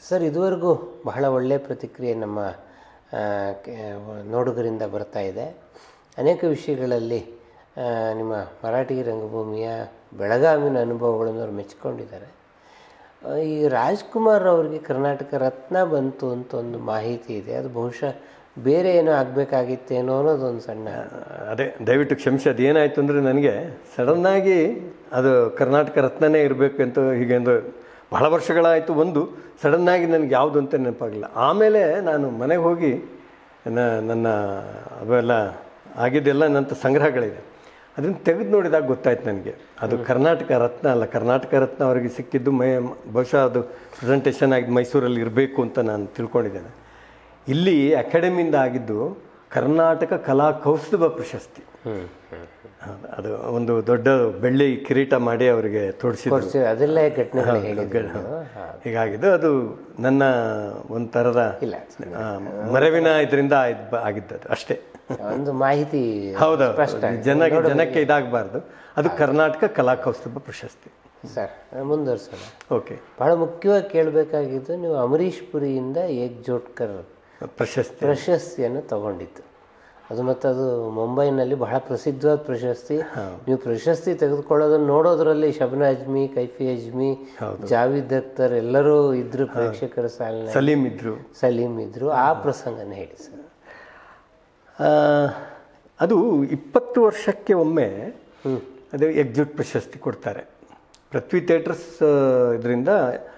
Sir ಇದುವರೆಗೂ ಬಹಳ ಒಳ್ಳೆಯ ಪ್ರತಿಕ್ರಿಯೆ ನಮ್ಮ ಆ, ಕೆ- ನೋಡುಗರಿಂದ ಬರ್ತಾ ಇದೆ ಅನೇಕ ವಿಷಯಗಳಲ್ಲಿ ಆ, ನಿಮ್ಮ ಮರಾಠಿ ರಂಗಭೂಮಿಯ ಬೆಳಗಾವಿನ ಅನುಭವಗಳನ್ನು ಅವ್ರು ಮೆಚ್ಕೊಂಡಿದ್ದಾರೆ ಆ, ಈ ರಾಜ್ಕುಮಾರ್ ಅವರಿಗೆ ಕರ್ನಾಟಕ ರತ್ನ ಬಂತು ಅಂತ ಒಂದು ಮಾಹಿತಿ ಇದೆ ಅದು ಬಹುಶಃ ಬೇರೆ ಏನೋ ಆಗಬೇಕಾಗಿತ್ತೇನೋ ಅನ್ನೋದೊಂದು ಸಣ್ಣ ಅದೇ ದಯವಿಟ್ಟು ಕ್ಷಮಿಸಿ ಅದೇನಾಯಿತು ಅಂದರೆ ನನಗೆ ಸಡನ್ನಾಗಿ ಅದು ಕರ್ನಾಟಕ ರತ್ನನೇ ಇರಬೇಕು ಅಂತ ಹೀಗೆ ಒಂದು ಬಹಳ ವರ್ಷಗಳಾಯಿತು ಒಂದು ಸಡನ್ನಾಗಿ ನನಗೆ ಯಾವುದು ಅಂತ ನೆನಪಾಗಿಲ್ಲ ಆಮೇಲೆ ನಾನು ಮನೆಗೆ ಹೋಗಿ ನ- ನನ್ನ ಅವೆಲ್ಲ ಆಗಿದ್ದೆಲ್ಲ ನನ್ನ ಸಂಗ್ರಹಗಳಿದೆ ಅದನ್ನು ತೆಗೆದು ನೋಡಿದಾಗ ಗೊತ್ತಾಯ್ತು ನನಗೆ ಅದು ಕರ್ನಾಟಕ ರತ್ನ ಅಲ್ಲ ಕರ್ನಾಟಕ ರತ್ನ ಅವರಿಗೆ ಸಿಕ್ಕಿದ್ದು ಮೈ ಬಹುಶಃ ಅದು ಪ್ರೆಸೆಂಟೇಷನ್ ಆಗಿದ್ದು ಮೈಸೂರಲ್ಲಿ ಇರಬೇಕು ಅಂತ ನಾನು ತಿಳ್ಕೊಂಡಿದ್ದೇನೆ ಇಲ್ಲಿ ಅಕಾಡೆಮಿಯಿಂದ ಆಗಿದ್ದು ಕರ್ನಾಟಕ ಕಲಾ ಕೌಸ್ತುಭ ಪ್ರಶಸ್ತಿ ಹೌದು, ಅದು ಒಂದು ದೊಡ್ಡ ಬೆಳ್ಳಿ ಕಿರೀಟ ಮಾಡಿ ಅವರಿಗೆ ತೊಡಿಸಿದ್ರು ಸರ್, ಅದೆಲ್ಲ ಘಟನೆಗಳು ಹೇಳಿದ್ರು ಹೀಗಾಗಿದ್ದು ಅದು ನನ್ನ ಒಂದು ಥರದ ಇಲ್ಲ ಆ, ಮರವಿನ ಇದರಿಂದ ಆಗಿದ್ದದು ಅಷ್ಟೇ ಒಂದು ಮಾಹಿತಿ ಹೌದು ಸ್ಪಷ್ಟ ಜನಕ್ಕೆ ಜನಕ್ಕೆ ಇದಾಗಬಾರ್ದು ಅದು ಕರ್ನಾಟಕ ಕಲಾ ಕೌಸ್ತುಭ ಪ್ರಶಸ್ತಿ ಸರ್ ಮುಂದುವರ್ಸೋಣ ಓಕೆ ಬಹಳ ಮುಖ್ಯವಾಗಿ ಕೇಳಬೇಕಾಗಿದ್ದು ನೀವು ಅಮರೀಶ್ ಪುರಿಯಿಂದ ಏಕ್ ಜೋಟ್ಕರ್ ಪ್ರಶಸ್ತಿ ಪ್ರಶಸ್ತಿಯನ್ನು ತಗೊಂಡಿದ್ದು ಅದು ಮತ್ತು ಅದು ಮುಂಬೈನಲ್ಲಿ ಬಹಳ ಪ್ರಸಿದ್ಧವಾದ ಪ್ರಶಸ್ತಿ ನೀವು ಪ್ರಶಸ್ತಿ ತೆಗೆದುಕೊಳ್ಳೋದನ್ನು ನೋಡೋದ್ರಲ್ಲಿ ಶಬನ ಅಜ್ಮಿ ಕೈಫಿ ಅಜ್ಮಿ ಜಾವೀದ್ ಅಖ್ತರ್ ಎಲ್ಲರೂ ಇದ್ರು ಪ್ರೇಕ್ಷಕರ ಸಾಲಿನ ಸಲೀಂ ಇದ್ರು ಸಲೀಂ ಇದ್ರು ಆ ಪ್ರಸಂಗನ ಹೇಳಿ ಸರ್ ಆ, ಅದು ಇಪ್ಪತ್ತು ವರ್ಷಕ್ಕೆ ಒಮ್ಮೆ ಅದು ಎಕ್ಸಿಟ್ ಪ್ರಶಸ್ತಿ ಕೊಡ್ತಾರೆ ಪೃಥ್ವಿ ಥಿಯೇಟರ್ಸ್ ಇದರಿಂದ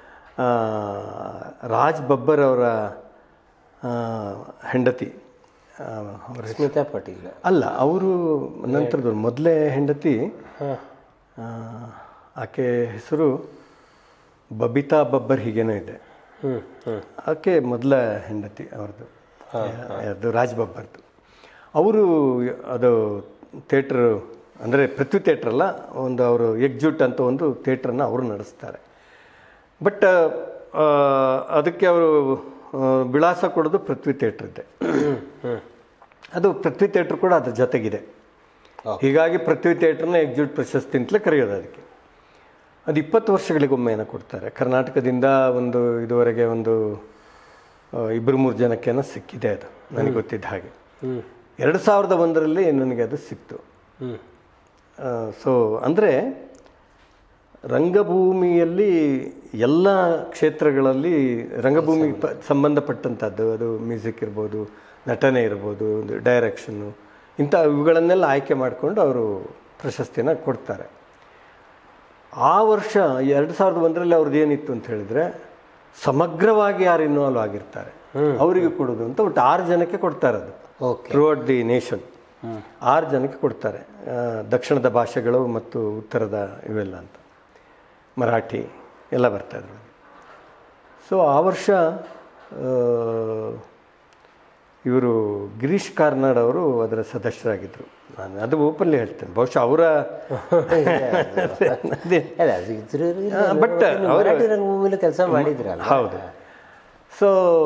ರಾಜ್ ಬಬ್ಬರ್ ಅವರ ಆ, ಹೆಂಡತಿ ಆ, ಅವ್ರ ಹೆಸರು- ಸ್ಮಿತಾ ಪಾಟೀಲ್ ಅಲ್ಲ ಅವರು ನಂತರದವ್ರು ಮೊದಲೇ ಹೆಂಡತಿ ಆ, ಆಕೆ ಹೆಸರು ಬಬಿತಾ ಬಬ್ಬರ್ ಹೀಗೇನೋ ಇದೆ ಹ್ಞೂ ಹ್ಞೂ ಆಕೆ ಮೊದಲ ಹೆಂಡತಿ ಅವ್ರದ್ದು ಅದು ರಾಜ್ ಬಬ್ಬರ್ದು ಅವರು ಅದು ಥಿಯೇಟ್ರ್ ಅಂದರೆ ಪೃಥ್ವಿ ಥಿಯೇಟ್ರ್ ಅಲ್ಲ ಒಂದು ಅವರು ಎಕ್ಜುಟ್ ಅಂತ ಒಂದು ಥಿಯೇಟ್ರನ್ನು ಅವರು ನಡೆಸ್ತಾರೆ ಬಟ್ ಅದಕ್ಕೆ ಅವರು ಆ, ವಿಳಾಸ ಕೊಡೋದು ಪೃಥ್ವಿ ಥಿಯೇಟ್ರ್ ಇದೆ ಅದು ಪೃಥ್ವಿ ಥಿಯೇಟ್ರ್ ಕೂಡ ಅದ್ರ ಜೊತೆಗಿದೆ ಹೀಗಾಗಿ ಪೃಥ್ವಿ ಥಿಯೇಟ್ರನ್ನ ಎಕ್ಸಿಟ್ ಪ್ರಶಸ್ತಿ ಅಂತಲೇ ಕರೆಯೋದು ಅದಕ್ಕೆ ಅದು ಇಪ್ಪತ್ತು ವರ್ಷಗಳಿಗೊಮ್ಮೆ ಏನೋ ಕೊಡ್ತಾರೆ ಕರ್ನಾಟಕದಿಂದ ಒಂದು ಇದುವರೆಗೆ ಒಂದು ಆ, ಇಬ್ಬರು ಮೂರು ಜನಕ್ಕೇನೋ ಸಿಕ್ಕಿದೆ ಅದು ನನಗೆ ಗೊತ್ತಿದ್ದ ಹಾಗೆ ಎರಡು ಸಾವಿರದ ಒಂದರಲ್ಲಿ ನನಗೆ ಅದು ಸಿಕ್ತು ಹ್ಞೂ ಸೊ ಅಂದರೆ ರಂಗಭೂಮಿಯಲ್ಲಿ ಎಲ್ಲ ಕ್ಷೇತ್ರಗಳಲ್ಲಿ ರಂಗಭೂಮಿ ಪ ಸಂಬಂಧಪಟ್ಟಂಥದ್ದು ಅದು ಮ್ಯೂಸಿಕ್ ಇರ್ಬೋದು ನಟನೆ ಇರ್ಬೋದು ಡೈರೆಕ್ಷನ್ನು ಇಂಥ ಇವುಗಳನ್ನೆಲ್ಲ ಆಯ್ಕೆ ಮಾಡಿಕೊಂಡು ಅವರು ಪ್ರಶಸ್ತಿನ ಕೊಡ್ತಾರೆ ಆ ವರ್ಷ ಎರಡು ಸಾವಿರದ ಒಂದರಲ್ಲಿ ಅವ್ರದ್ದು ಏನಿತ್ತು ಅಂತ ಹೇಳಿದ್ರೆ ಸಮಗ್ರವಾಗಿ ಯಾರು ಇನ್ವಾಲ್ವ್ ಆಗಿರ್ತಾರೆ ಅವರಿಗೆ ಕೊಡೋದು ಅಂತ ಒಟ್ಟು ಆರು ಜನಕ್ಕೆ ಕೊಡ್ತಾರೆ ಅದು ಓಕೆ ಥ್ರೂಔಟ್ ದಿ ನೇಷನ್ ಆರು ಜನಕ್ಕೆ ಕೊಡ್ತಾರೆ ಆ, ದಕ್ಷಿಣದ ಭಾಷೆಗಳು ಮತ್ತು ಉತ್ತರದ ಇವೆಲ್ಲ ಅಂತ ಮರಾಠಿ ಎಲ್ಲ ಬರ್ತಾ ಇದ್ರು ಸೊ ಆ ವರ್ಷ ಇವರು ಗಿರೀಶ್ ಕಾರ್ನಾಡ್ ಅವರು ಅದರ ಸದಸ್ಯರಾಗಿದ್ದರು ನಾನು ಅದು ಓಪನ್ಲಿ ಹೇಳ್ತೇನೆ ಬಹುಶಃ ಅವರ ಅದೇ ಅಲ್ಲ ಅದು ಇದ್ರು ಹಾ, but ನೀವು ಮರಾಠಿ ರಂಗಭೂಮಿಲಿ ಕೆಲಸ ಮಾಡಿದ್ರಲ್ಲ ಹೌದು ಸೊ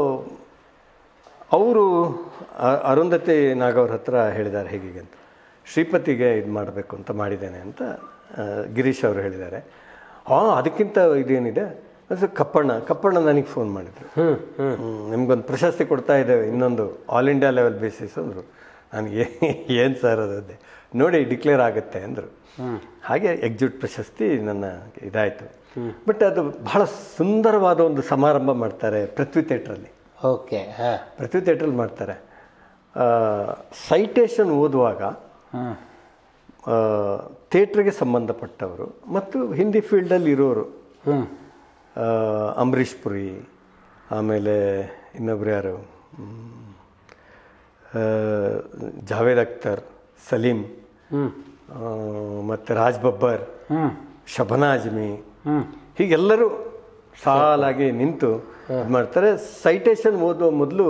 ಅವರು ಅರುಂಧತಿ ನಾಗವ್ರ ಹತ್ರ ಹೇಳಿದ್ದಾರೆ ಹೇಗೆ ಅಂತ ಶ್ರೀಪತಿಗೆ ಇದು ಮಾಡಬೇಕು ಅಂತ ಮಾಡಿದ್ದೇನೆ ಅಂತ ಆ, ಗಿರೀಶ್ ಅವರು ಹೇಳಿದ್ದಾರೆ ಹಾಂ ಅದಕ್ಕಿಂತ ಇದೇನಿದೆ ಅದು ಕಪ್ಪಣ್ಣ ಕಪ್ಪಣ್ಣ ನನಗೆ ಫೋನ್ ಮಾಡಿದ್ರು ಹ್ಮ್ ಹ್ಮ್ ಹ್ಮ್, ನಿಮ್ಗೊಂದು ಪ್ರಶಸ್ತಿ ಕೊಡ್ತಾ ಇದ್ದೇವೆ ಇನ್ನೊಂದು ಆಲ್ ಇಂಡಿಯಾ ಲೆವೆಲ್ ಬೇಸಿಸ್ ಅಂದರು ನನಗೆ ಏನು ಸರ್ ಅದೇ ನೋಡಿ ಡಿಕ್ಲೇರ್ ಆಗುತ್ತೆ ಅಂದರು ಹಾಗೆ ಎಕ್ಸಿಟ್ ಪ್ರಶಸ್ತಿ ನನ್ನ ಇದಾಯಿತು ಬಟ್ ಅದು ಬಹಳ ಸುಂದರವಾದ ಒಂದು ಸಮಾರಂಭ ಮಾಡ್ತಾರೆ ಪೃಥ್ವಿ ಥಿಯೇಟ್ರಲ್ಲಿ ಓಕೆ ಹಾಂ ಪೃಥ್ವಿ ಥಿಯೇಟ್ರಲ್ಲಿ ಮಾಡ್ತಾರೆ ಸೈಟೇಷನ್ ಓದುವಾಗ ಹ್ಮ್ ಥಿಯೇಟ್ರಿಗೆ ಸಂಬಂಧಪಟ್ಟವರು ಮತ್ತು ಹಿಂದಿ ಫೀಲ್ಡಲ್ಲಿ ಇರೋರು ಹ್ಮ್ ಆ, ಅಂಬರೀಷ್ ಪುರಿ ಆಮೇಲೆ ಇನ್ನೊಬ್ರು ಯಾರು ಹ್ಮ್, ಆ, ಜಾವೇದ್ ಅಖ್ತರ್ ಸಲೀಂ ಹ್ಮ್ ಆ, ಮತ್ತು ರಾಜ್ ಬಬ್ಬರ್ ಹ್ಮ್ ಶಬನಾ ಅಜ್ಮಿ ಹ್ಮ್ ಹೀಗೆಲ್ಲರೂ ಸಾಲಾಗಿ ನಿಂತು ಇದ್ ಮಾಡ್ತಾರೆ ಸೈಟೇಷನ್ ಓದುವ ಮೊದಲು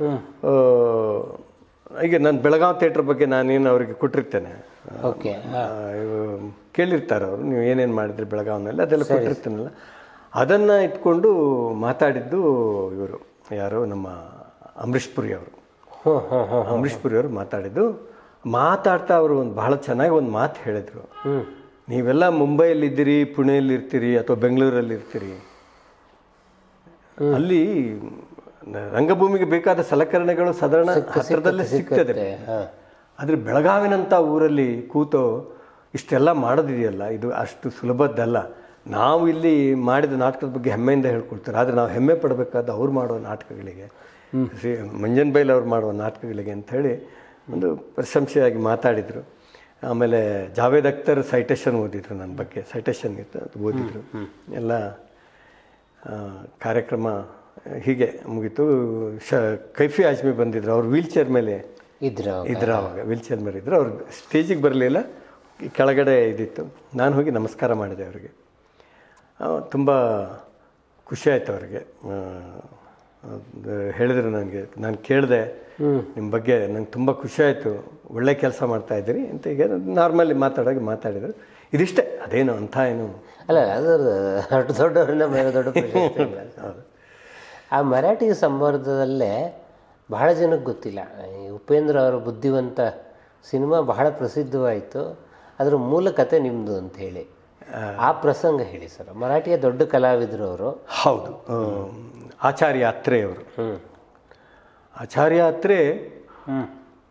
ಈಗ ನಾನು ಬೆಳಗಾವಿ ಥಿಯೇಟ್ರ್ ಬಗ್ಗೆ ನಾನೇನು ಅವರಿಗೆ ಕೊಟ್ಟಿರ್ತೇನೆ ಓಕೆ ಆ, ಇವು ಕೇಳಿರ್ತಾರೆ ಅವರು ನೀವು ಏನೇನು ಮಾಡಿದ್ರಿ ಬೆಳಗಾವಿನಲ್ಲಿ ಅದೆಲ್ಲ ಕೊಟ್ಟಿರ್ತೀನಲ್ಲ ಅದನ್ನು ಇಟ್ಕೊಂಡು ಮಾತಾಡಿದ್ದು ಇವರು ಯಾರು ನಮ್ಮ ಅಂಬರೀಷ್ ಪುರಿ ಅವರು ಹ್ಞೂ ಹ್ಞೂ ಹ್ಞೂ ಅಂಬರೀಷ್ ಪುರಿ ಅವರು ಮಾತಾಡಿದ್ದು ಮಾತಾಡ್ತಾ ಅವರು ಒಂದು ಬಹಳ ಚೆನ್ನಾಗಿ ಒಂದು ಮಾತು ಹೇಳಿದರು ಹ್ಮ್ ನೀವೆಲ್ಲ ಮುಂಬೈಯಲ್ಲಿ ಇದ್ದೀರಿ ಪುಣೆಯಲ್ಲಿ ಇರ್ತೀರಿ ಅಥವಾ ಬೆಂಗಳೂರಲ್ಲಿ ಇರ್ತೀರಿ ಅಲ್ಲಿ ರಂಗಭೂಮಿಗೆ ಬೇಕಾದ ಸಲಕರಣೆಗಳು ಸಾಧಾರಣ ಹತ್ತಿರದಲ್ಲೇ ಸಿಗ್ತದೆ ಹಾಂ ಆದರೆ ಬೆಳಗಾವಿನಂಥ ಊರಲ್ಲಿ ಕೂತು ಇಷ್ಟೆಲ್ಲ ಮಾಡೋದಿದೆಯಲ್ಲ ಇದು ಅಷ್ಟು ಸುಲಭದ್ದಲ್ಲ ನಾವು ಇಲ್ಲಿ ಮಾಡಿದ ನಾಟಕದ ಬಗ್ಗೆ ಹೆಮ್ಮೆಯಿಂದ ಹೇಳ್ಕೊಳ್ತಾರೆ ಆದರೆ ನಾವು ಹೆಮ್ಮೆ ಪಡಬೇಕಾದ ಅವ್ರು ಮಾಡುವ ನಾಟಕಗಳಿಗೆ ಶ್ರೀ ಮಂಜನ್ ಬೈಲ್ ಅವ್ರು ಮಾಡುವ ನಾಟಕಗಳಿಗೆ ಅಂಥೇಳಿ ಒಂದು ಪ್ರಶಂಸೆಯಾಗಿ ಮಾತಾಡಿದರು ಆಮೇಲೆ ಜಾವೇದ್ ಅಖ್ತರ್ ಸೈಟೇಷನ್ ಓದಿದ್ರು ನನ್ನ ಬಗ್ಗೆ ಸೈಟೇಷನ್ ಇತ್ತು ಅದು ಓದಿದ್ರು ಎಲ್ಲ ಆ, ಕಾರ್ಯಕ್ರಮ ಹೀಗೆ ಮುಗೀತು ಶ ಕೈಫಿ ಆಜ್ಮಿ ಬಂದಿದ್ರು ಅವ್ರು ವೀಲ್ ಚೇರ್ ಮೇಲೆ ಇದ್ರ ಇದ್ರು ಅವಾಗ ವೀಲ್ ಚೇರ್ ಮೇಲೆ ಇದ್ರು ಅವ್ರು ಸ್ಟೇಜಿಗೆ ಬರಲಿಲ್ಲ ಕೆಳಗಡೆ ಇದಿತ್ತು ನಾನು ಹೋಗಿ ನಮಸ್ಕಾರ ಮಾಡಿದೆ ಅವರಿಗೆ ತುಂಬ ಖುಷಿ ಆಯ್ತು ಅವರಿಗೆ ಹೇಳಿದ್ರು ನನಗೆ ನಾನು ಕೇಳಿದೆ ನಿಮ್ಮ ಬಗ್ಗೆ ನಂಗೆ ತುಂಬ ಖುಷಿ ಆಯಿತು ಒಳ್ಳೆ ಕೆಲಸ ಮಾಡ್ತಾ ಇದ್ದೀರಿ ಅಂತ ಈಗ ನಾರ್ಮಲಿ ಮಾತಾಡೋಕೆ ಮಾತಾಡಿದರು ಇದಿಷ್ಟೇ ಅದೇನು ಅಂಥ ಏನು ಅಲ್ಲ ಅದು ದೊಡ್ಡ ದೊಡ್ಡವರನ್ನ ಬೇರೆ ದೊಡ್ಡ ಪ್ರಶಸ್ತಿ ಇಲ್ಲ. ಆ ಮರಾಠಿ ಸಂವಾದದಲ್ಲೇ ಬಹಳ ಜನಕ್ಕೆ ಗೊತ್ತಿಲ್ಲ ಈ ಉಪೇಂದ್ರ ಅವರ ಬುದ್ಧಿವಂತ ಸಿನಿಮಾ ಬಹಳ ಪ್ರಸಿದ್ಧವಾಯಿತು ಅದರ ಮೂಲ ಕತೆ ನಿಮ್ಮದು ಅಂತ ಹೇಳಿ ಆ ಪ್ರಸಂಗ ಹೇಳಿ ಸರ್ ಮರಾಠಿಯ ದೊಡ್ಡ ಕಲಾವಿದರು ಅವರು ಹೌದು ಆ, ಆಚಾರ್ಯ ಅತ್ರೆಯವರು ಹ್ಞೂ ಆಚಾರ್ಯ ಅತ್ರೆ ಹ್ಞೂ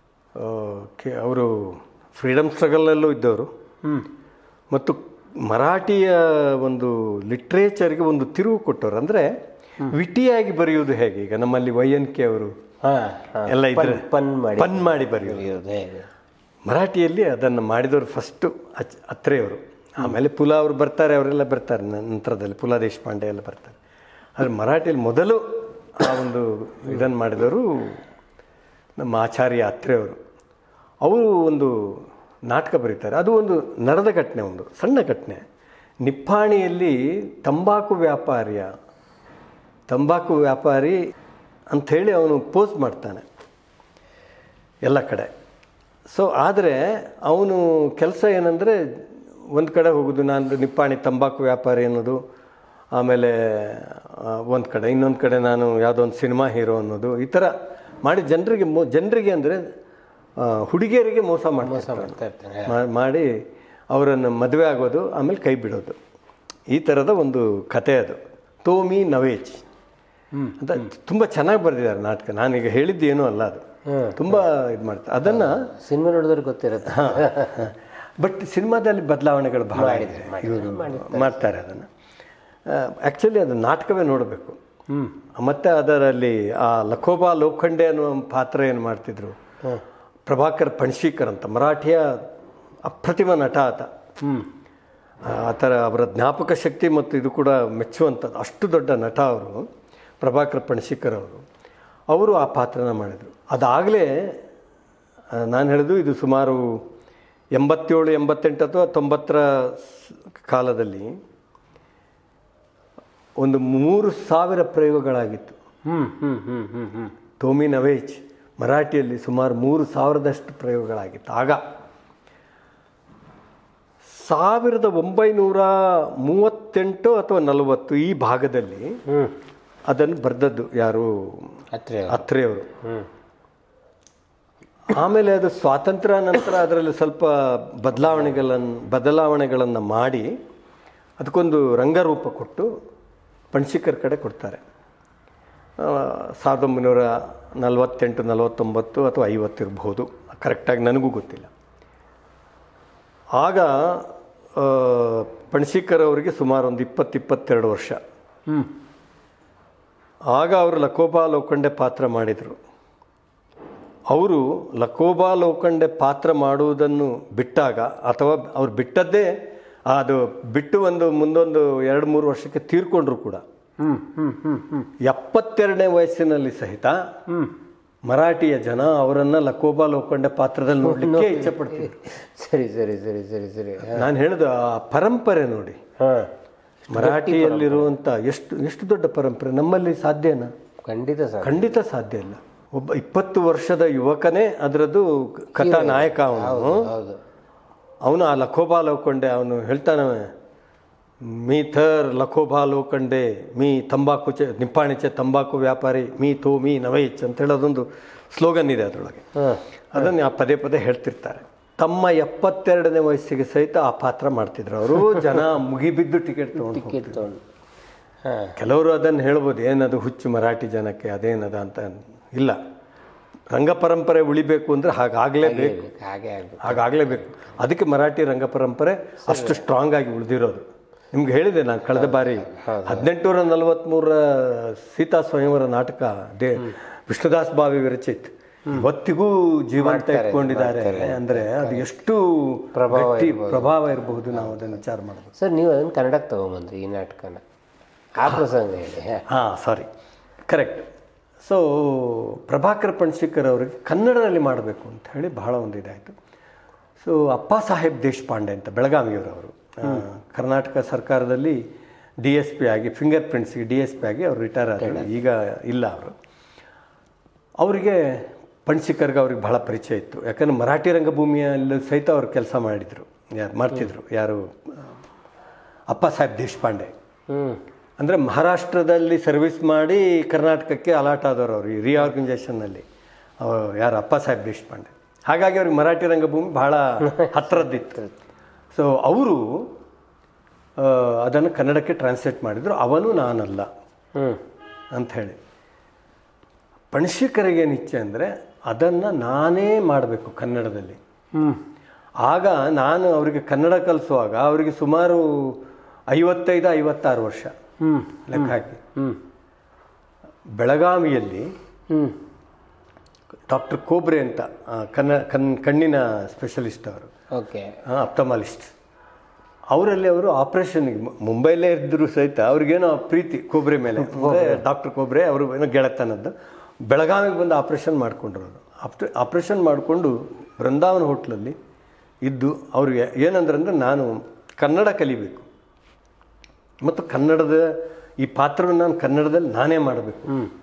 ಅವರು ಫ್ರೀಡಮ್ ಸ್ಟ್ರಗಲಲ್ಲೂ ಇದ್ದವರು ಹ್ಞೂ ಮತ್ತು ಮರಾಠಿಯ ಒಂದು ಲಿಟ್ರೇಚರ್ಗೆ ಒಂದು ತಿರುವು ಕೊಟ್ಟವರು ಅಂದರೆ ವಿಟಿಯಾಗಿ ಬರೆಯುವುದು ಹೇಗೆ ಈಗ ನಮ್ಮಲ್ಲಿ ವೈ ಎನ್ ಕೆ ಅವರು ಹಾಂ ಎಲ್ಲ ಇದ್ರೆ ಪನ್ ಮಾಡಿ ಪನ್ ಮಾಡಿ ಬರೆಯೋದು ಬರೆಯೋದು ಹೇಗೆ ಮರಾಠಿಯಲ್ಲಿ ಅದನ್ನು ಮಾಡಿದವರು ಫಸ್ಟು ಅಚ್ ಅತ್ರೆಯವರು ಆಮೇಲೆ ಪುಲ ಅವರು ಬರ್ತಾರೆ ಅವರೆಲ್ಲ ಬರ್ತಾರೆ ನ- ನಂತರದಲ್ಲಿ ಪುಲ ದೇಶಪಾಂಡೆ ಎಲ್ಲ ಬರ್ತಾರೆ ಆದರೆ ಮರಾಠಿಯಲ್ಲಿ ಮೊದಲು ಆ ಒಂದು ಇದನ್ನು ಮಾಡಿದವರು ನಮ್ಮ ಆಚಾರ್ಯ ಅತ್ರೆಯವರು ಅವರು ಒಂದು ನಾಟಕ ಬರೀತಾರೆ ಅದು ಒಂದು ನರದ ಘಟನೆ ಒಂದು ಸಣ್ಣ ಘಟನೆ ನಿಪ್ಪಾಣಿಯಲ್ಲಿ ತಂಬಾಕು ವ್ಯಾಪಾರಿಯ ತಂಬಾಕು ವ್ಯಾಪಾರಿ ಅಂಥೇಳಿ ಅವನು ಪೋಸ್ ಮಾಡ್ತಾನೆ ಎಲ್ಲ ಕಡೆ ಸೊ ಆದರೆ ಅವನು ಕೆಲಸ ಏನಂದರೆ ಒಂದು ಕಡೆ ಹೋಗೋದು ನಾನು ನಿಪ್ಪಾಣಿ ತಂಬಾಕು ವ್ಯಾಪಾರಿ ಅನ್ನೋದು ಆಮೇಲೆ ಒಂದು ಕಡೆ ಇನ್ನೊಂದು ಕಡೆ ನಾನು ಯಾವುದೋ ಒಂದು ಸಿನಿಮಾ ಹೀರೋ ಅನ್ನೋದು ಈ ಥರ ಮಾಡಿ ಜನರಿಗೆ ಮೋ ಜನರಿಗೆ ಅಂದರೆ ಹುಡುಗಿಯರಿಗೆ ಮೋಸ ಮಾಡ್ತಾರೆ ಮಾಡ್ತಾ ಇರ್ತಾನೆ ಮಾ- ಮಾಡಿ ಅವರನ್ನು ಮದುವೆ ಆಗೋದು ಆಮೇಲೆ ಕೈ ಬಿಡೋದು ಈ ಥರದ ಒಂದು ಕತೆ ಅದು ತೋಮಿ ನವೇಜ್ ಅಂತ ತುಂಬ ಚೆನ್ನಾಗಿ ಬರೆದಿದ್ದಾರೆ ನಾಟಕ ನಾನೀಗ ಹೇಳಿದ್ದು ಏನೂ ಅಲ್ಲ ಅದು ತುಂಬ ಇದು ಮಾಡ್ತಾರೆ ಅದನ್ನು ಸಿನಿಮಾ ನೋಡಿದ್ರೆ ಗೊತ್ತಿರುತ್ತೆ ಬಟ್ ಸಿನಿಮಾದಲ್ಲಿ ಬದಲಾವಣೆಗಳು ಬಹಳ ಇದೆ ಇವರು ಮಾಡ್ತಾರೆ ಅದನ್ನು ಆ್ಯಕ್ಚುಲಿ ಅದು ನಾಟಕವೇ ನೋಡಬೇಕು ಮತ್ತು ಅದರಲ್ಲಿ ಆ ಲಖೋಬಾ ಲೋಖಂಡೆ ಅನ್ನುವ ಪಾತ್ರ ಏನು ಮಾಡ್ತಿದ್ರು ಪ್ರಭಾಕರ್ ಪಣಶೀಕರ್ ಅಂತ ಮರಾಠಿಯ ಅಪ್ರತಿಮ ನಟ ಆತ ಹ್ಞೂ ಆ ಥರ ಅವರ ಜ್ಞಾಪಕ ಶಕ್ತಿ ಮತ್ತು ಇದು ಕೂಡ ಮೆಚ್ಚುವಂಥದ್ದು ಅಷ್ಟು ದೊಡ್ಡ ನಟ ಅವರು ಪ್ರಭಾಕರ್ ಪಣಶಿಕರ್ ಅವರು ಅವರು ಆ ಪಾತ್ರನ ಮಾಡಿದರು ಅದಾಗಲೇ ನಾನು ಹೇಳಿದ್ದು ಇದು ಸುಮಾರು ಎಂಬತ್ತೇಳು ಎಂಬತ್ತೆಂಟು ಅಥವಾ ತೊಂಬತ್ತರ ಸ್- ಕಾಲದಲ್ಲಿ ಒಂದು ಮೂರು ಸಾವಿರ ಪ್ರಯೋಗಗಳಾಗಿತ್ತು ಹ್ಞೂ ಹ್ಞೂ ಹ್ಞೂ ಹ್ಞೂ ಹ್ಞೂ ಟೋಮಿ ನವೇಜ್ ಮರಾಠಿಯಲ್ಲಿ ಸುಮಾರು ಮೂರು ಸಾವಿರದಷ್ಟು ಪ್ರಯೋಗಗಳಾಗಿತ್ತು ಆಗ ಸಾವಿರದ ಒಂಬೈನೂರ ಮೂವತ್ತೆಂಟು ಅಥವಾ ನಲವತ್ತು ಈ ಭಾಗದಲ್ಲಿ ಹ್ಞೂ ಅದನ್ನು ಬರೆದದ್ದು ಯಾರು ಹತ್ರ ಅತ್ರೆಯವರು ಹ್ಞೂ ಆಮೇಲೆ ಅದು ಸ್ವಾತಂತ್ರ್ಯ ನಂತರ ಅದರಲ್ಲಿ ಸ್ವಲ್ಪ ಬದಲಾವಣೆಗಳನ್ನು ಬದಲಾವಣೆಗಳನ್ನು ಮಾಡಿ ಅದಕ್ಕೊಂದು ರಂಗರೂಪ ಕೊಟ್ಟು ಪಣಶಿಕರ್ ಕಡೆ ಕೊಡ್ತಾರೆ ಆ, ಸಾವಿರದ ಒಂಬೈನೂರ ನಲವತ್ತೆಂಟು ನಲವತ್ತೊಂಬತ್ತು ಅಥವಾ ಐವತ್ತು ಇರಬಹುದು ಕರೆಕ್ಟಾಗಿ ನನಗೂ ಗೊತ್ತಿಲ್ಲ ಆಗ ಆ, ಪಣಶಿಕರ್ ಅವರಿಗೆ ಸುಮಾರು ಒಂದು ಇಪ್ಪತ್ತು ಇಪ್ಪತ್ತೆರಡು ವರ್ಷ ಹ್ಞೂ ಆಗ ಅವರು ಲಕೋಬಾ ಲೋಖಂಡೆ ಪಾತ್ರ ಮಾಡಿದರು ಅವರು ಲಕೋಬಾ ಲೋಖಂಡೆ ಪಾತ್ರ ಮಾಡುವುದನ್ನು ಬಿಟ್ಟಾಗ ಅಥವಾ ಅವ್ರು ಬಿಟ್ಟದ್ದೇ ಅದು ಬಿಟ್ಟು ಒಂದು ಮುಂದೊಂದು ಎರಡು ಮೂರು ವರ್ಷಕ್ಕೆ ತೀರ್ಕೊಂಡ್ರು ಕೂಡ ಹ್ಞೂ ಹ್ಞೂ ಹ್ಞೂ ಹ್ಞೂ ಎಪ್ಪತ್ತೆರಡನೇ ವಯಸ್ಸಿನಲ್ಲಿ ಸಹಿತ ಹ್ಞೂ ಮರಾಠಿಯ ಜನ ಅವರನ್ನ ಲಕೋಬಾ ಲೋಖಂಡೆ ಪಾತ್ರದಲ್ಲಿ ನೋಡಲಿಕ್ಕೆ ಇಚ್ಛೆ ಪಡ್ತಿದ್ರು ಸರಿ ಸರಿ ಸರಿ ಸರಿ ಸರಿ ನಾನು ಹೇಳಿದ ಆ ಪರಂಪರೆ ನೋಡಿ ಹಾಂ ಮರಾಠಿಯಲ್ಲಿರುವಂಥ ಎಷ್ಟು ಎಷ್ಟು ದೊಡ್ಡ ಪರಂಪರೆ ನಮ್ಮಲ್ಲಿ ಸಾಧ್ಯನಾ ಖಂಡಿತ ಸರ್ ಖಂಡಿತ ಸಾಧ್ಯ ಇಲ್ಲ ಒಬ್ಬ ಇಪ್ಪತ್ತು ವರ್ಷದ ಯುವಕನೇ ಅದರದ್ದು ಕಥಾ ನಾಯಕ ಅವನು ಹೌದು ಅವನು ಆ ಲಖೋಬಾ ಲೋಕೊಂಡೆ ಅವನು ಹೇಳ್ತಾನೆ ಮೀ ಥರ್ ಲಖೋಬಾ ಲೋಕಂಡೆ ಮೀ ತಂಬಾಕು ಚೆ ನಿಪ್ಪಾಣಿಚೆ ತಂಬಾಕು ವ್ಯಾಪಾರಿ ಮೀ ಥೋ ಮೀ ನವೈಚ್ ಅಂತ ಹೇಳೋದೊಂದು ಸ್ಲೋಗನ್ ಇದೆ ಅದರೊಳಗೆ ಹಾಂ ಅದನ್ನು ಆ ಪದೇ ಪದೇ ಹೇಳ್ತಿರ್ತಾರೆ ತಮ್ಮ ಎಪ್ಪತ್ತೆರಡನೇ ವಯಸ್ಸಿಗೆ ಸಹಿತ ಆ ಪಾತ್ರ ಮಾಡ್ತಿದ್ರು ಅವರು ಜನ ಮುಗಿಬಿದ್ದು ಟಿಕೆಟ್ ತಗೊಂಡು ಟಿಕೆಟ್ ತೊಗೊಂಡು ಹಾಂ ಕೆಲವರು ಅದನ್ನು ಹೇಳ್ಬೋದು ಏನದು ಹುಚ್ಚು ಮರಾಠಿ ಜನಕ್ಕೆ ಅದೇನದ ಅಂತ ಇಲ್ಲ ರಂಗ ಪರಂಪರೆ ಉಳಿಬೇಕು ಅಂದರೆ ಹಾಗಾಗಲೇಬೇಕು ಹಾಗೆ ಆಗ್ಬೇಕು ಹಾಗಾಗಲೇಬೇಕು ಅದಕ್ಕೆ ಮರಾಠಿ ರಂಗ ಪರಂಪರೆ ಅಷ್ಟು ಸ್ಟ್ರಾಂಗ್ ಆಗಿ ಉಳಿದಿರೋದು ನಿಮ್ಗೆ ಹೇಳಿದೆ ನಾನು ಕಳೆದ ಬಾರಿ ಹದಿನೆಂಟುನೂರ ನಲವತ್ತ್ಮೂರರ ಸೀತಾ ಸ್ವಯಂವರ ನಾಟಕ ದೇ ವಿಷ್ಣುದಾಸ್ ಭಾವಿ ವಿರಚಿತ್ ಇವತ್ತಿಗೂ ಜೀವಂತ ಇಟ್ಕೊಂಡಿದ್ದಾರೆ ಅಂದ್ರೆ ಅದು ಎಷ್ಟು ಗಟ್ಟಿ ಪ್ರಭಾವ ಇರಬಹುದು ನಾವು ಅದನ್ನು ವಿಚಾರ ಮಾಡಬಹುದು ಸರ್ ನೀವು ಅದನ್ನು ಕನ್ನಡಕ್ಕೆ ತೊಗೊಂಬಂದ್ರಿ ಈ ನಾಟಕನ ಆ ಪ್ರಸಂಗ ಹೇಳಿ ಹಾ. ಹಾಂ sorry correct so Prabhakar Panshikar ಅವರಿಗೆ ಕನ್ನಡದಲ್ಲಿ ಮಾಡಬೇಕು ಅಂತ ಹೇಳಿ ಬಹಳ ಒಂದು ಇದಾಯಿತು ಸೊ ಅಪ್ಪ ಸಾಹೇಬ್ ದೇಶಪಾಂಡೆ ಅಂತ ಬೆಳಗಾವಿಯವರವರು ಆ, ಕರ್ನಾಟಕ ಸರ್ಕಾರದಲ್ಲಿ ಡಿ ಎಸ್ ಪಿ ಆಗಿ ಫಿಂಗರ್ ಪ್ರಿಂಟ್ಸ್ಗೆ ಡಿ ಎಸ್ ಪಿ ಆಗಿ ಅವರು ರಿಟೈರ್ ಆದರು ಈಗ ಇಲ್ಲ ಅವರು ಅವರಿಗೆ ಪಣ್ಶಿಕರ್ಗೆ ಅವ್ರಿಗೆ ಬಹಳ ಪರಿಚಯ ಇತ್ತು ಯಾಕಂದ್ರೆ ಮರಾಠಿ ರಂಗಭೂಮಿಯಲ್ಲೂ ಸಹಿತ ಅವರು ಕೆಲಸ ಮಾಡಿದರು ಯಾರು ಮಾಡ್ತಿದ್ರು ಯಾರು ಆ, ಅಪ್ಪ ಸಾಹೇಬ್ ದೇಶಪಾಂಡೆ ಹ್ಮ್ ಅಂದರೆ ಮಹಾರಾಷ್ಟ್ರದಲ್ಲಿ ಸರ್ವಿಸ್ ಮಾಡಿ ಕರ್ನಾಟಕಕ್ಕೆ ಅಲಾಟ್ ಆದವರು ಅವರು ಈ ರಿಆರ್ಗನೈಸೇಷನ್ನಲ್ಲಿ ಯಾರು ಅಪ್ಪ ಸಾಹೇಬ್ ದೇಶಪಾಂಡೆ ಹಾಗಾಗಿ ಅವ್ರಿಗೆ ಮರಾಠಿ ರಂಗಭೂಮಿ ಬಹಳ ಹತ್ತಿರದ್ದಿತ್ತು ಸೊ ಅವರು ಅದನ್ನು ಕನ್ನಡಕ್ಕೆ ಟ್ರಾನ್ಸ್ಲೇಟ್ ಮಾಡಿದರು ಅವನು ನಾನಲ್ಲ ಹ್ಮ್ ಅಂತ ಹೇಳಿ ಪಣಶಿಕರಿಗೆ ಏನು ಇಚ್ಛೆ ಅಂದರೆ ಅದನ್ನು ನಾನೇ ಮಾಡಬೇಕು ಕನ್ನಡದಲ್ಲಿ ಹ್ಮ್ ಆಗ ನಾನು ಅವರಿಗೆ ಕನ್ನಡ ಕಲಿಸುವಾಗ ಅವರಿಗೆ ಸುಮಾರು ಐವತ್ತೈದು ಐವತ್ತಾರು ವರ್ಷ ಹ್ಮ್ ಲೆಕ್ಕ ಹಾಕಿ ಹ್ಮ್ ಬೆಳಗಾವಿಯಲ್ಲಿ ಹ್ಮ್ ಡಾಕ್ಟರ್ ಕೋಬ್ರೆ ಅಂತ ಆ, ಕನ್ನ ಕಣ್ ಕಣ್ಣಿನ ಸ್ಪೆಷಲಿಸ್ಟ್ ಅವರು ಓಕೆ ಅಪ್ತಮಾಲಿಸ್ಟ್ ಅವರಲ್ಲಿ ಅವರು ಆಪರೇಷನ್ಗೆ ಮುಂಬೈಲೇ ಇದ್ದರೂ ಸಹಿತ ಅವ್ರಿಗೇನೋ ಪ್ರೀತಿ ಕೋಬ್ರೆ ಮೇಲೆ ಡಾಕ್ಟರ್ ಕೋಬ್ರೆ ಅವರು ಏನೋ ಗೆಳೆತನದ್ದು ಬೆಳಗಾವಿಗೆ ಬಂದು ಆಪ್ರೇಷನ್ ಮಾಡ್ಕೊಂಡ್ರು ಅವರು ಆಪ್ಟ ಆಪ್ರೇಷನ್ ಮಾಡಿಕೊಂಡು ಬೃಂದಾವನ ಹೋಟ್ಲಲ್ಲಿ ಇದ್ದು ಅವ್ರಿಗೆ ಏನಂದ್ರಂದ್ರೆ ನಾನು ಕನ್ನಡ ಕಲಿಬೇಕು ಮತ್ತು ಕನ್ನಡದ ಈ ಪಾತ್ರವನ್ನು ನಾನು ಕನ್ನಡದಲ್ಲಿ ನಾನೇ ಮಾಡಬೇಕು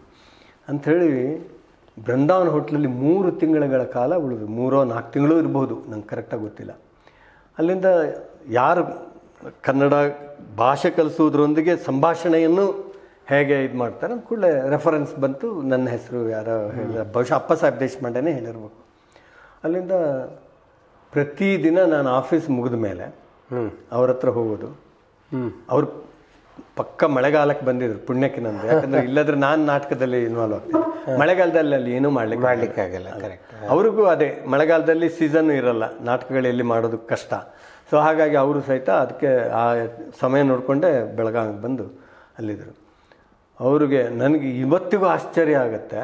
ಅಂಥೇಳಿ ಬೃಂದಾವನ ಹೋಟ್ಲಲ್ಲಿ ಮೂರು ತಿಂಗಳ ಕಾಲ ಉಳಿದು ಮೂರೋ ನಾಲ್ಕು ತಿಂಗಳು ಇರ್ಬೋದು ನಂಗೆ ಕರೆಕ್ಟಾಗಿ ಗೊತ್ತಿಲ್ಲ ಅಲ್ಲಿಂದ ಯಾರು ಕನ್ನಡ ಭಾಷೆ ಕಲಿಸೋದ್ರೊಂದಿಗೆ ಸಂಭಾಷಣೆಯನ್ನು ಹೇಗೆ ಇದು ಮಾಡ್ತಾರೆ ಅಂದ ಕೂಡಲೇ ರೆಫರೆನ್ಸ್ ಬಂತು ನನ್ನ ಹೆಸರು ಯಾರೋ ಹೇಳಿದ ಬಹುಶಃ ಅಪ್ಪ ಸಾಹೇಬ್ ದೇಶಪಾಂಡೆನೇ ಹೇಳಿರ್ಬೇಕು ಅಲ್ಲಿಂದ ಪ್ರತಿದಿನ ನಾನು ಆಫೀಸ್ ಮುಗಿದ ಮೇಲೆ ಹ್ಮ್ ಅವ್ರ ಹತ್ರ ಹೋಗೋದು ಹ್ಮ್ ಅವ್ರು ಪಕ್ಕ ಮಳೆಗಾಲಕ್ಕೆ ಬಂದಿದ್ರು ಪುಣ್ಯಕ್ಕೆ ನಂದು ಯಾಕಂದ್ರೆ ಇಲ್ಲದ್ರೆ ನಾನು ನಾಟಕದಲ್ಲಿ ಇನ್ವಾಲ್ವ್ ಆಗ್ತೀನಿ ಮಳೆಗಾಲದಲ್ಲಿ ಅಲ್ಲಿ ಏನೂ ಮಾಡ್ಲಿಕ್ಕೆ ಮಾಡ್ಲಿಕ್ಕಾಗಲ್ಲ ಕರೆಕ್ಟ್ ಅವ್ರಿಗೂ ಅದೇ ಮಳೆಗಾಲದಲ್ಲಿ ಸೀಸನ್ ಇರಲ್ಲ ನಾಟಕಗಳಲ್ಲಿ ಮಾಡೋದು ಕಷ್ಟ ಸೊ ಹಾಗಾಗಿ ಅವರು ಸಹಿತ ಅದಕ್ಕೆ ಆ ಸಮಯ ನೋಡಿಕೊಂಡೇ ಬೆಳಗಾವಿಗೆ ಬಂದು ಅಲ್ಲಿದ್ದರು ಅವ್ರಿಗೆ ನನಗೆ ಇವತ್ತಿಗೂ ಆಶ್ಚರ್ಯ ಆಗುತ್ತೆ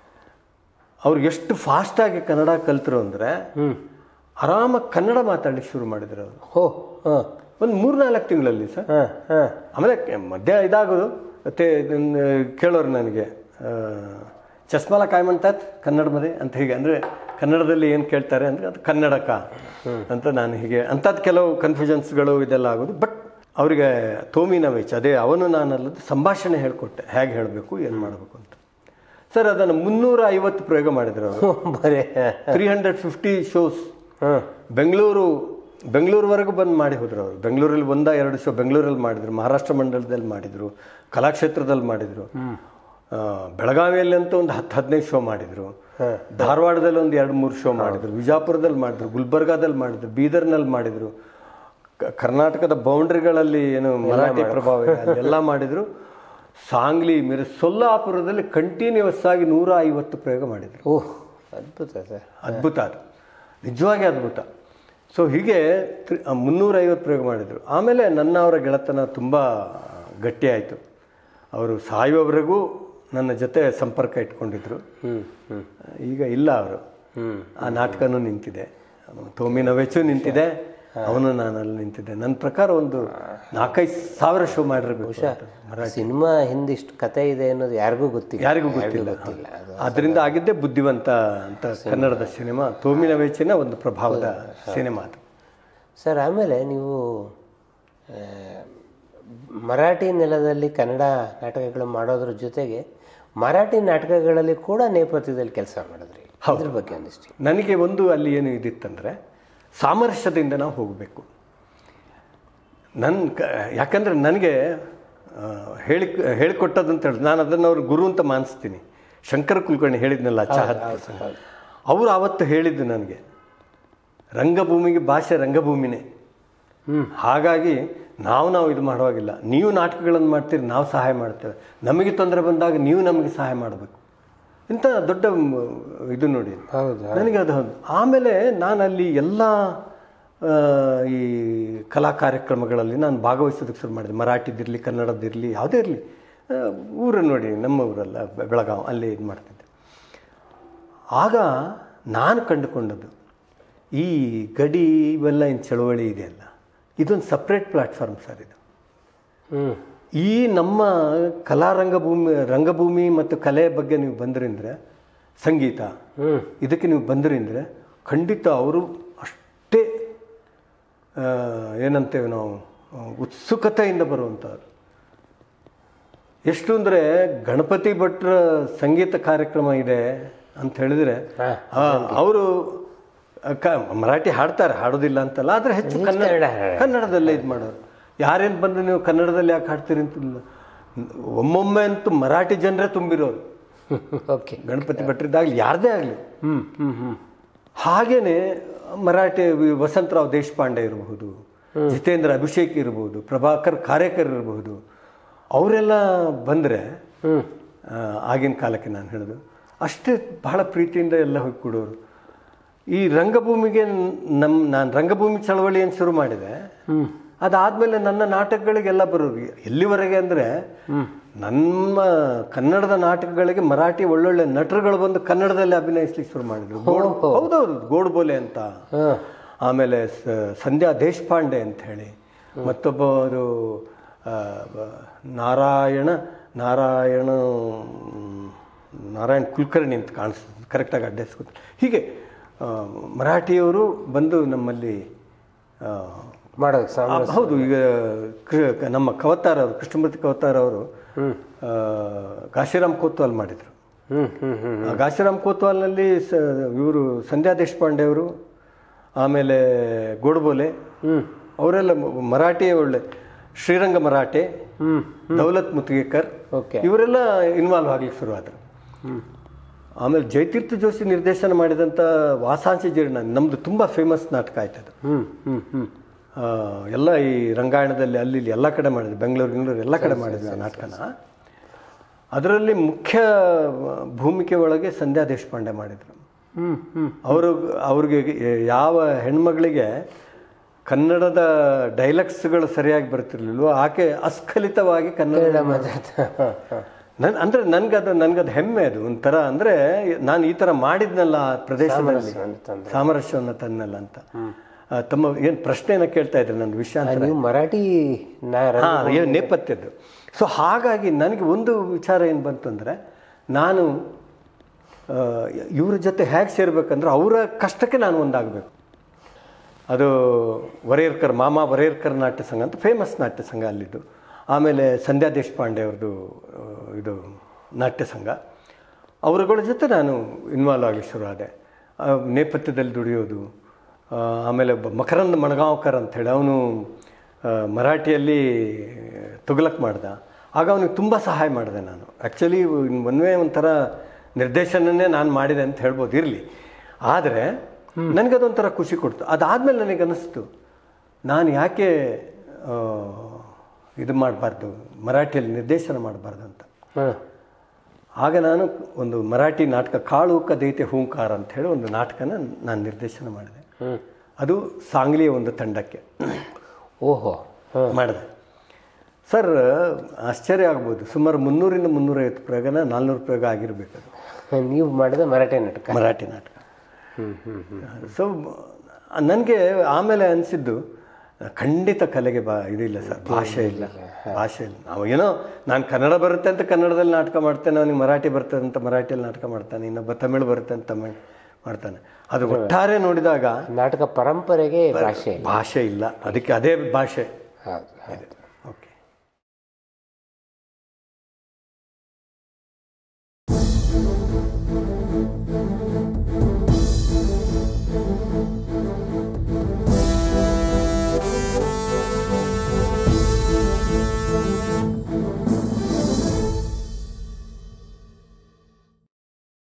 ಅವ್ರಿಗೆ ಎಷ್ಟು ಫಾಸ್ಟಾಗಿ ಕನ್ನಡ ಕಲ್ತರು ಅಂದರೆ ಹ್ಮ್ ಆರಾಮಾಗಿ ಕನ್ನಡ ಮಾತಾಡ್ಲಿಕ್ಕೆ ಶುರು ಮಾಡಿದ್ರು ಅವರು ಹೋ ಹಾಂ ಒಂದು ಮೂರ್ನಾಲ್ಕು ತಿಂಗಳಲ್ಲಿ ಸರ್ ಹಾಂ ಹಾಂ ಆಮೇಲೆ ಕೆ- ಮಧ್ಯ ಇದಾಗೋದು ಮತ್ತೆ ಇದನ್ನ ಕೇಳೋರು ನನಗೆ ಆ, ಚಸ್ಮಾಲ ಕಾಯ್ ಮಾಡ್ತಾತ್ ಕನ್ನಡमध्ये ಅಂತ ಹೀಗೆ ಅಂದರೆ ಕನ್ನಡದಲ್ಲಿ ಏನು ಕೇಳ್ತಾರೆ ಅಂದರೆ ಅದು ಕನ್ನಡಕ ಅಂತ ನಾನು ಹೀಗೆ ಅಂಥದ್ದು ಕೆಲವು ಕನ್ಫ್ಯೂಷನ್ಸ್ಗಳು ಇದೆಲ್ಲ ಆಗೋದು ಬಟ್ ಅವರಿಗೆ ತೋಮಿನ ವೆಚ್ ಅದೇ ಅವನು ನಾನಲ್ಲದು ಸಂಭಾಷಣೆ ಹೇಳಿಕೊಟ್ಟೆ ಹೇಗೆ ಹೇಳಬೇಕು ಏನು ಮಾಡಬೇಕು ಅಂತ ಸರ್ ಅದನ್ನು ಮುನ್ನೂರ ಐವತ್ತು ಪ್ರಯೋಗ ಮಾಡಿದ್ರು ಅವರು ಬರೇ ತ್ರೀ ಹಂಡ್ರೆಡ್ ಫಿಫ್ಟಿ ಶೋಸ್ ಹಾಂ ಬೆಂಗಳೂರು ಬೆಂಗಳೂರುವರೆಗೂ ಬಂದು ಮಾಡಿ ಹೋದ್ರು ಅವರು ಬೆಂಗಳೂರಲ್ಲಿ ಒಂದ ಎರಡು ಶೋ ಬೆಂಗಳೂರಲ್ಲಿ ಮಾಡಿದ್ರು ಮಹಾರಾಷ್ಟ್ರ ಮಂಡಲದಲ್ಲಿ ಮಾಡಿದರು ಕಲಾಕ್ಷೇತ್ರದಲ್ಲಿ ಮಾಡಿದರು ಆ, ಬೆಳಗಾವಿಯಲ್ಲಿ ಅಂತೂ ಒಂದು ಹತ್ತು ಹದಿನೈದು ಶೋ ಮಾಡಿದರು ಧಾರವಾಡದಲ್ಲಿ ಒಂದು ಎರಡು ಮೂರು ಶೋ ಮಾಡಿದರು ವಿಜಾಪುರದಲ್ಲಿ ಮಾಡಿದ್ರು ಗುಲ್ಬರ್ಗಾದಲ್ಲಿ ಮಾಡಿದ್ರು ಬೀದರ್ನಲ್ಲಿ ಮಾಡಿದರು ಕ- ಕರ್ನಾಟಕದ ಬೌಂಡ್ರಿಗಳಲ್ಲಿ ಏನು ಮರಾಠಿ ಪ್ರಭಾವ ಇದೆ ಅಲ್ಲೆಲ್ಲ ಮಾಡಿದರು ಸಾಂಗ್ಲಿ ಮೇರೆ ಸೊಲ್ಲಾಪುರದಲ್ಲಿ ಕಂಟಿನ್ಯೂಸ್ ಆಗಿ ನೂರ ಐವತ್ತು ಪ್ರಯೋಗ ಮಾಡಿದರು ಓಹ್ ಅದ್ಭುತ ಸರ್ ಅದ್ಭುತ ಅದು ನಿಜವಾಗಿ ಅದ್ಭುತ ಸೊ ಹೀಗೆ ತ್ರಿ- ಆ, ಮುನ್ನೂರೈವತ್ತು ಪ್ರಯೋಗ ಮಾಡಿದರು ಆಮೇಲೆ ನನ್ನ ಅವರ ಗೆಳೆತನ ತುಂಬ ಗಟ್ಟಿಯಾಯಿತು ಅವರು ಸಾಯುವವರೆಗೂ ನನ್ನ ಜೊತೆ ಸಂಪರ್ಕ ಇಟ್ಕೊಂಡಿದ್ರು ಹ್ಮ್ ಹ್ಮ್ ಈಗ ಇಲ್ಲ ಅವರು ಹ್ಮ್ ಆ ನಾಟಕನೂ ನಿಂತಿದೆ ತೋಮಿನ ವೆಚ್ಚು ನಿಂತಿದೆ ಅವನು ನಾನಲ್ಲಿ ನಿಂತಿದ್ದೆ ನನ್ನ ಪ್ರಕಾರ ಒಂದು ನಾಲ್ಕೈದು ಸಾವಿರ ಶೋ ಮಾಡಿರ್ಬೇಕು ಅಂತ. ಸಿನಿಮಾ ಹಿಂದಿಷ್ಟು ಕತೆ ಇದೆ ಅನ್ನೋದು ಯಾರಿಗೂ ಗೊತ್ತಿಲ್ಲ ಯಾರಿಗೂ ಗೊತ್ತಿಲ್ಲ ಅದರಿಂದ ಆಗಿದ್ದೇ ಬುದ್ಧಿವಂತ ಅಂತ ಕನ್ನಡದ ಸಿನಿಮಾ ತೋಮಿನ ವೆಚ್ಚಿನ ಒಂದು ಪ್ರಭಾವದ ಸಿನಿಮಾ ಅದು ಸರ್ ಆಮೇಲೆ ನೀವು ಆ, ಮರಾಠಿ ನೆಲದಲ್ಲಿ ಕನ್ನಡ ನಾಟಕಗಳು ಮಾಡೋದ್ರ ಜೊತೆಗೆ ಮರಾಠಿ ನಾಟಕಗಳಲ್ಲಿ ಕೂಡ ನೇಪಥ್ಯದಲ್ಲಿ ಕೆಲಸ ಮಾಡಿದ್ರಿ ಅದ್ರ ಬಗ್ಗೆ ಒಂದಿಷ್ಟು ನನಗೆ ಒಂದು ಅಲ್ಲಿ ಏನು ಇದಿತ್ತಂದರೆ ಸಾಮರಸ್ಯದಿಂದ ನಾವು ಹೋಗಬೇಕು ನನ್ನ ಕ ಯಾಕಂದರೆ ನನಗೆ ಆ, ಹೇಳಿ ಹೇಳಿಕೊಟ್ಟದ್ದು ಅಂತ ಹೇಳಿ ನಾನು ಅದನ್ನು ಅವ್ರ ಗುರು ಅಂತ ಮಾನಿಸ್ತೀನಿ ಶಂಕರ ಕುಲಕರ್ಣಿ ಹೇಳಿದ್ನಲ್ಲ ಚಾಹತ್ ಅವರು ಆವತ್ತು ಹೇಳಿದ್ದು ನನಗೆ ರಂಗಭೂಮಿಗೆ ಭಾಷೆ ರಂಗಭೂಮಿನೇ ಹಾಗಾಗಿ ನಾವು ನಾವು ಇದು ಮಾಡುವಾಗಿಲ್ಲ ನೀವು ನಾಟಕಗಳನ್ನು ಮಾಡ್ತೀರಿ ನಾವು ಸಹಾಯ ಮಾಡ್ತೇವೆ ನಮಗೆ ತೊಂದರೆ ಬಂದಾಗ ನೀವು ನಮಗೆ ಸಹಾಯ ಮಾಡಬೇಕು ಇಂಥ ದೊಡ್ಡ ಮ್, ಇದು ನೋಡಿ ಹೌದು ನನಗೆ ಅದು ಹೌದು ಆಮೇಲೆ ನಾನು ಅಲ್ಲಿ ಎಲ್ಲ ಆ, ಈ ಕಲಾ ಕಾರ್ಯಕ್ರಮಗಳಲ್ಲಿ ನಾನು ಭಾಗವಹಿಸೋದಕ್ಕೆ ಶುರು ಮಾಡಿದೆ ಮರಾಠಿದಿರಲಿ ಕನ್ನಡದಿರಲಿ ಯಾವುದೇ ಇರಲಿ ಊರು ನೋಡಿ ನಮ್ಮ ಊರಲ್ಲ ಬೆ- ಬೆಳಗಾವಿ ಅಲ್ಲಿ ಇದು ಮಾಡ್ತಿದ್ದೆ ಆಗ ನಾನು ಕಂಡುಕೊಂಡದ್ದು ಈ ಗಡಿ ಇವೆಲ್ಲ ಏನು ಚಳವಳಿ ಇದೆಯಲ್ಲ ಇದೊಂದು ಸಪ್ರೇಟ್ ಪ್ಲಾಟ್ಫಾರ್ಮ್ ಸರ್ ಇದು ಹ್ಞೂ ಈ ನಮ್ಮ ಕಲಾರಂಗಭೂಮಿ ರಂಗಭೂಮಿ ಮತ್ತು ಕಲೆ ಬಗ್ಗೆ ನೀವು ಬಂದ್ರಿಂದ್ರೆ ಸಂಗೀತ ಹ್ಞೂ ಇದಕ್ಕೆ ನೀವು ಬಂದ್ರಿಂದ್ರೆ ಖಂಡಿತ ಅವರು ಅಷ್ಟೇ ಆ, ಏನಂತೇವೆ ನಾವು ಆ, ಉತ್ಸುಕತೆಯಿಂದ ಬರುವಂಥವ್ರು ಎಷ್ಟು ಅಂದರೆ ಗಣಪತಿ ಭಟ್ರ ಸಂಗೀತ ಕಾರ್ಯಕ್ರಮ ಇದೆ ಅಂತ ಹೇಳಿದ್ರೆ ಹಾ, ಅವರು ಕ ಮರಾಠಿ ಹಾಡ್ತಾರೆ ಹಾಡೋದಿಲ್ಲ ಅಂತಲ್ಲ ಆದರೆ ಹೆಚ್ಚು ಕನ್ನಡ ಕನ್ನಡ ಹಾಡ್ತಾರೆ. ಕನ್ನಡದಲ್ಲೇ ಇದು ಮಾಡೋರು ಯಾರೇನು ಬಂದು ನೀವು ಕನ್ನಡದಲ್ಲಿ ಯಾಕೆ ಹಾಡ್ತೀರಿ ಅಂತಿಲ್ಲ ಒಮ್ಮೊಮ್ಮೆ ಅಂತೂ ಮರಾಠಿ ಜನರೇ ತುಂಬಿರೋರು ಓಕೆ ಗಣಪತಿ ಭಟ್ರಿದ್ದಾಗಲಿ ಯಾರದೇ ಆಗಲಿ ಹ್ಞೂ ಹ್ಞೂ ಹ್ಞೂ ಹಾಗೇನೆ ಮರಾಠಿ ವಿ- ವಸಂತರಾವ್ ದೇಶಪಾಂಡೆ ಇರಬಹುದು ಜಿತೇಂದ್ರ ಅಭಿಷೇಕ್ ಇರಬಹುದು ಪ್ರಭಾಕರ್ ಕಾರೇಕರ್ ಇರಬಹುದು ಅವರೆಲ್ಲ ಬಂದರೆ ಹ್ಞೂ ಆಗಿನ ಕಾಲಕ್ಕೆ ನಾನು ಹೇಳೋದು ಅಷ್ಟೇ ಬಹಳ ಪ್ರೀತಿಯಿಂದ ಎಲ್ಲ ಹೋಗಿ ಕೊಡೋರು ಈ ರಂಗಭೂಮಿಗೆ ನಮ್ಮ ನಾನು ರಂಗಭೂಮಿ ಚಳವಳಿಯನ್ನು ಶುರು ಮಾಡಿದೆ ಹ್ಞೂ ಅದಾದಮೇಲೆ ನನ್ನ ನಾಟಕಗಳಿಗೆಲ್ಲ ಬರೋರು ಎಲ್ಲಿವರೆಗೆ ಅಂದರೆ ನಮ್ಮ ಕನ್ನಡದ ನಾಟಕಗಳಿಗೆ ಮರಾಠಿ ಒಳ್ಳೊಳ್ಳೆ ನಟರುಗಳು ಬಂದು ಕನ್ನಡದಲ್ಲಿ ಅಭಿನಯಿಸ್ಲಿಕ್ಕೆ ಶುರು ಮಾಡಿದ್ರು ಗೋಡ್- ಹೌದೌದು ಗೋಡ್ಬೋಲೆ ಅಂತ ಹಾಂ ಆಮೇಲೆ ಸ- ಸಂಧ್ಯಾ ದೇಶಪಾಂಡೆ ಅಂತ ಹೇಳಿ ಮತ್ತೊಬ್ಬರು ಆ, ಬ- ನಾರಾಯಣ ನಾರಾಯಣ ಮ್, ನಾರಾಯಣ್ ಕುಲಕರ್ಣಿ ಅಂತ ಕಾಣಿಸ್ತದೆ ಕರೆಕ್ಟಾಗಿ ಅಡ್ರೆಸ್ ಗೊತ್ತು ಹೀಗೆ ಆ, ಮರಾಠಿಯವರು ಬಂದು ನಮ್ಮಲ್ಲಿ ಆ, ಮಾಡೋದು ಸಾಮ ಆ, ಹೌದು ಈಗ ಕೃ- ನಮ್ಮ ಕವತಾರ ಅವರು ಕೃಷ್ಣಮೂರ್ತಿ ಕವತಾರ ಅವರು ಆ, ಕಾಶಿರಾಮ್ ಕೋತ್ವಾಲ್ ಮಾಡಿದರು ಹ್ಞೂ ಹ್ಞೂ ಹ್ಞೂ ಆ ಕಾಶಿರಾಮ್ ಕೋತ್ವಾಲ್ನಲ್ಲಿ ಸ ಇವರು ಸಂಧ್ಯಾ ದೇಶಪಾಂಡೆ ಅವರು ಆಮೇಲೆ ಗೋಡ್ಬೋಲೆ ಹ್ಞೂ ಅವರೆಲ್ಲ ಮ- ಮರಾಠಿ ಒಳ್ಳೆ ಶ್ರೀರಂಗ ಮರಾಠೆ ಹ್ಞೂ ದೌಲತ್ ಮುತ್ಗೇಕರ್ ಓಕೆ ಇವರೆಲ್ಲ ಇನ್ವಾಲ್ವ್ ಆಗ್ಲಿಕ್ಕೆ ಶುರುವಾದರು ಹ್ಞೂ ಆಮೇಲೆ ಜಯತೀರ್ಥ ಜೋಶಿ ನಿರ್ದೇಶನ ಮಾಡಿದಂಥ ವಾಸಾಂಶ ಜೀರ್ಣ ನಮ್ಮದು ತುಂಬ ಫೇಮಸ್ ನಾಟಕ ಆಯ್ತದು ಹ್ಞೂ ಹ್ಞೂ ಹ್ಞೂ ಆ, ಎಲ್ಲ ಈ ರಂಗಾಯಣದಲ್ಲಿ ಅಲ್ಲಿ ಇಲ್ಲಿ ಎಲ್ಲ ಕಡೆ ಮಾಡಿದ್ವಿ ಬೆಂಗಳೂರು ಬೆಂಗಳೂರು ಎಲ್ಲ ಕಡೆ ಮಾಡಿದ್ವಿ ಆ ನಾಟಕನ ಅದರಲ್ಲಿ ಮುಖ್ಯ ಭೂಮಿಕೆ ಒಳಗೆ ಸಂಧ್ಯಾ ದೇಶಪಾಂಡೆ ಮಾಡಿದರು ಹ್ಞೂ ಹ್ಞೂ ಅವರು ಅವ್ರಿಗೆ ಯಾವ ಹೆಣ್ಮಗಳಿಗೆ ಕನ್ನಡದ ಡೈಲೆಕ್ಟ್ಸ್ಗಳು ಸರಿಯಾಗಿ ಬರ್ತಿರ್ಲಿಲ್ವೋ ಆಕೆ ಅಸ್ಖಲಿತವಾಗಿ ಕನ್ನಡ ಕನ್ನಡ ಮಾತಾಡ್ತಾ ಹಾಂ ಹಾಂ ನನ್ ಅಂದ್ರೆ ನನ್ಗದು ನನ್ಗದು ಹೆಮ್ಮೆ ಅದು ಒಂಥರ ಅಂದ್ರೆ ನಾನು ಈ ತರ ಮಾಡಿದ್ನಲ್ಲ ಆ ಪ್ರದೇಶದಲ್ಲಿ ಅಂತಂದ್ರೆ ಸಾಮರಸ್ಯವನ್ನು ತನ್ನಲ್ಲ ಅಂತ ಆ, ತಮ್ಮ ಏನು ಪ್ರಶ್ನೆನ ಕೇಳ್ತಾ ಇದ್ರೆ ನನ್ನ ವಿಷಯ ಅಂತ ನೀವು ಮರಾಠಿ ನಾ ಹಾ ಏನು ನೇಪಥ್ಯದ್ದು ಸೊ ಹಾಗಾಗಿ ನನಗೆ ಒಂದು ವಿಚಾರ ಏನು ಬಂತು ಅಂದರೆ ನಾನು ಆ, ಇವ್ರ ಜೊತೆ ಹೇಗೆ ಸೇರ್ಬೇಕಂದ್ರೆ ಅವರ ಕಷ್ಟಕ್ಕೆ ನಾನು ಒಂದಾಗಬೇಕು ಅದು ವರೇರ್ಕರ್ ಮಾಮಾ ವರೇರ್ಕರ್ ನಾಟ್ಯ ಸಂಘ ಅಂತ ಫೇಮಸ್ ನಾಟ್ಯ ಸಂಘ ಅಲ್ಲಿದ್ದು ಆಮೇಲೆ ಸಂಧ್ಯಾ ದೇಶಪಾಂಡೆ ಅವ್ರದ್ದು ಆ, ಇದು ನಾಟ್ಯ ಸಂಘ ಅವರುಗಳ ಜೊತೆ ನಾನು ಇನ್ವಾಲ್ವ್ ಆಗಲಿಕ್ಕೆ ಶುರು ಆದೆ ಆ, ನೇಪಥ್ಯದಲ್ಲಿ ದುಡಿಯೋದು ಆ, ಆಮೇಲೆ ಒಬ್ಬ ಮಕರಂದ್ ಮಣಗಾಂವ್ಕರ್ ಅಂಥೇಳಿ ಅವನು ಮರಾಠಿಯಲ್ಲಿ ತುಗಲಕ್ ಮಾಡ್ದ ಆಗ ಅವನಿಗೆ ತುಂಬ ಸಹಾಯ ಮಾಡಿದೆ ನಾನು ಆ್ಯಕ್ಚುಲಿ ಒಂದೇ ಒಂಥರ ನಿರ್ದೇಶನನೇ ನಾನು ಮಾಡಿದೆ ಅಂತ ಹೇಳ್ಬೋದು ಇರಲಿ ಆದರೆ ನನಗದೊಂಥರ ಖುಷಿ ಕೊಡ್ತು ಅದಾದಮೇಲೆ ನನಗೆ ಅನ್ನಿಸ್ತು ನಾನು ಯಾಕೆ ಆ, ಇದು ಮಾಡಬಾರ್ದು ಮರಾಠಿಯಲ್ಲಿ ನಿರ್ದೇಶನ ಮಾಡಬಾರ್ದು ಅಂತ ಹಾಂ ಆಗ ನಾನು ಒಂದು ಮರಾಠಿ ನಾಟಕ ಕಾಳು ಕದೈತೆ ಹೂಂಕಾರ ಅಂತ ಹೇಳಿ ಒಂದು ನಾಟಕನ ನಾನು ನಿರ್ದೇಶನ ಮಾಡಿದೆ ಹ್ಞೂ ಅದು ಸಾಂಗ್ಲಿಯ ಒಂದು ತಂಡಕ್ಕೆ ಓಹೋ ಹಾಂ ಮಾಡಿದೆ ಸರ್ ಆಶ್ಚರ್ಯ ಆಗ್ಬೋದು ಸುಮಾರು ಮುನ್ನೂರಿಂದ ಮುನ್ನೂರೈವತ್ತು ಪ್ರಯೋಗನ ನಾಲ್ನೂರು ಪ್ರಯೋಗ ಆಗಿರಬೇಕು ಅದು ನೀವು ಮಾಡಿದ ಮರಾಠಿ ನಾಟಕ ಮರಾಠಿ ನಾಟಕ ಹ್ಞೂ ಹ್ಞೂ ಹ್ಞೂ ಸೊ ನನಗೆ ಆಮೇಲೆ ಅನಿಸಿದ್ದು ಖಂಡಿತ ಕಲೆಗೆ ಬಾ ಇದಿಲ್ಲ ಸರ್ ಭಾಷೆ ಇಲ್ಲ ಭಾಷೆ ಇಲ್ಲ ನಾವು ಏನೋ ನಾನು ಕನ್ನಡ ಬರುತ್ತೆ ಅಂತ ಕನ್ನಡದಲ್ಲಿ ನಾಟಕ ಮಾಡ್ತೇನೆ ಅವನಿಗೆ ಮರಾಠಿ ಬರ್ತದೆ ಅಂತ ಮರಾಠಿಯಲ್ಲಿ ನಾಟಕ ಮಾಡ್ತಾನೆ ಇನ್ನೊಬ್ಬ ತಮಿಳು ಬರುತ್ತೆ ಅಂತ ತಮಿಳ್ ಮಾಡ್ತಾನೆ ಅದು ಒಟ್ಟಾರೆ ನೋಡಿದಾಗ ನಾಟಕ ಪರಂಪರೆಗೆ ಭಾಷೆ ಭಾಷೆ ಇಲ್ಲ ಅದಕ್ಕೆ ಅದೇ ಭಾಷೆ ಹೌದು ಹೌದು